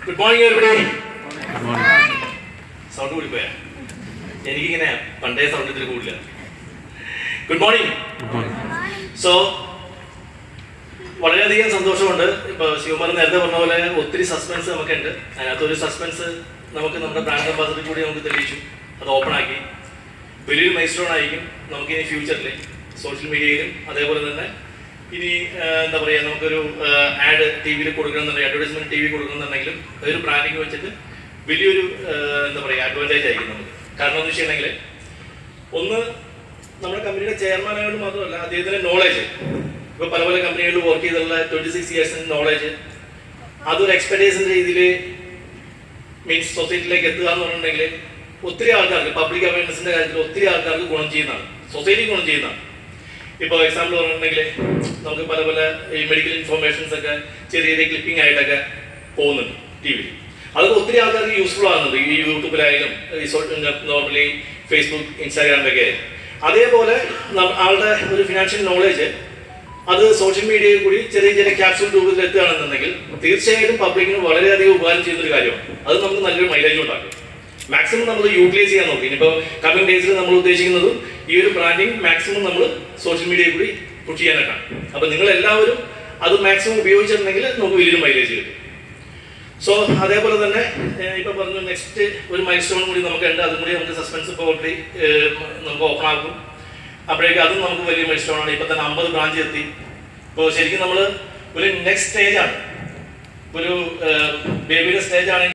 good morning everybody sound കൂടി പോയാ എനിക്കിങ്ങനെ പണ്ടേ സൗണ്ട് ഇത്തിരി കൂടില്ല ഗുഡ് മോർണിംഗ് സോ വളരെയധികം സന്തോഷമുണ്ട് ഇപ്പൊ ശിവകുമാർ നേരത്തെ പറഞ്ഞ പോലെ ഒത്തിരി സസ്പെൻസ് നമുക്കുണ്ട് അതിനകത്ത് ഒരു സസ്പെൻസ് നമുക്ക് നമ്മുടെ ബ്രാൻഡ് അംബാസിഡർ കൂടി നമുക്ക് തെളിയിച്ചു അത് ഓപ്പൺ ആക്കി വലിയൊരു മൈസ്റ്റോൺ ആയിരിക്കും നമുക്ക് ഇനി ഫ്യൂച്ചറിൽ സോഷ്യൽ മീഡിയയിലും അതേപോലെ തന്നെ ഇനി ആ, എന്താ പറയുക നമുക്കൊരു ആഡ് ടി വിയിൽ കൊടുക്കണമെന്നുണ്ടെങ്കിൽ അഡ്വർടൈസ്മെന്റ് ടി വി കൊടുക്കണമെന്നുണ്ടെങ്കിലും അതൊരു ബ്രാൻഡിങ് വെച്ചിട്ട് വലിയൊരു ആ, എന്താ പറയുക അഡ്വാൻറ്റേജ് ആയിരിക്കും നമുക്ക് കാരണം എന്ന് വെച്ചിട്ടുണ്ടെങ്കിൽ ഒന്ന് നമ്മുടെ കമ്പനിയുടെ ചെയർമാൻ ആയതുകൊണ്ട് മാത്രമല്ല അദ്ദേഹത്തിന്റെ നോളേജ് ഇപ്പൊ പല പല കമ്പനികളിൽ വർക്ക് ചെയ്തിട്ടുള്ള ട്വന്റി സിക്സ് ഇയേഴ്സിന്റെ നോളേജ് അതൊരു എക്സ്പെർട്ടൈസിന്റെ രീതിയിൽ മീൻസ് സൊസൈറ്റിയിലേക്ക് എത്തുക എന്ന് പറഞ്ഞിട്ടുണ്ടെങ്കിൽ ഒത്തിരി ആൾക്കാർക്ക് പബ്ലിക് അവയർനെസിന്റെ കാര്യത്തിൽ ഒത്തിരി ആൾക്കാർക്ക് ഗുണം ചെയ്യുന്നതാണ് സൊസൈറ്റി ഗുണം ചെയ്യുന്നതാണ് ഇപ്പോൾ എക്സാമ്പിൾ പറഞ്ഞിട്ടുണ്ടെങ്കിൽ നമുക്ക് പല പല ഈ മെഡിക്കൽ ഇൻഫർമേഷൻസ് ഒക്കെ ചെറിയ ചെറിയ ക്ലിപ്പിംഗ് ആയിട്ടൊക്കെ പോകുന്നുണ്ട് ടി വിയിൽ അതൊക്കെ ഒത്തിരി ആൾക്കാർക്ക് യൂസ്ഫുൾ ആകുന്നുണ്ട് ഈ യൂട്യൂബിലായാലും നോർമലി ഫേസ്ബുക്ക് ഇൻസ്റ്റാഗ്രാമിലൊക്കെ ആയാലും അതേപോലെ ന- ആളുടെ ഒരു ഫിനാൻഷ്യൽ നോളേജ് അത് സോഷ്യൽ മീഡിയയിൽ കൂടി ചെറിയ ചെറിയ ക്യാപ്സൂൾ രൂപത്തിൽ എത്തുകയാണെന്നുണ്ടെങ്കിൽ തീർച്ചയായിട്ടും പബ്ലിക്കിന് വളരെയധികം ഉപകാരം ചെയ്യുന്ന ഒരു കാര്യമാണ് അത് നമുക്ക് നല്ലൊരു മൈലേജ് ഉണ്ടാക്കും മാക്സിമം നമ്മൾ യൂട്ടിലൈസ് ചെയ്യാൻ നോക്കി ഇനിയിപ്പോൾ കമ്മിങ് ഡേയ്സിൽ നമ്മൾ ഉദ്ദേശിക്കുന്നതും ഈ ഒരു ബ്രാൻഡിങ് മാക്സിമം നമ്മൾ സോഷ്യൽ മീഡിയയിൽ കൂടി പുഷ് ചെയ്യാനായിട്ടാണ് അപ്പോൾ നിങ്ങൾ എല്ലാവരും അത് മാക്സിമം ഉപയോഗിച്ചിട്ടുണ്ടെങ്കിൽ നമുക്ക് വലിയൊരു മൈലേജ് കിട്ടും സോ അതേപോലെ തന്നെ ഏഹ്, ഇപ്പൊ പറഞ്ഞു നെക്സ്റ്റ് ഒരു മൈൽ സ്റ്റോൺ കൂടി നമുക്ക് ഉണ്ട് അതും കൂടി നമുക്ക് സസ്പെൻസ് ഇപ്പോൾ ഓൾറെഡി നമുക്ക് ഓപ്പൺ ആക്കും അപ്പോഴേക്കും അതും നമുക്ക് വലിയ മൈൽ സ്റ്റോൺ ആണ് ഇപ്പൊ തന്നെ അമ്പത് ബ്രാഞ്ച് എത്തി ഇപ്പോൾ ശരിക്കും നമ്മൾ ഒരു നെക്സ്റ്റ് സ്റ്റേജ് ആണ് ഒരു ബേബിയുടെ സ്റ്റേജ് ആണ്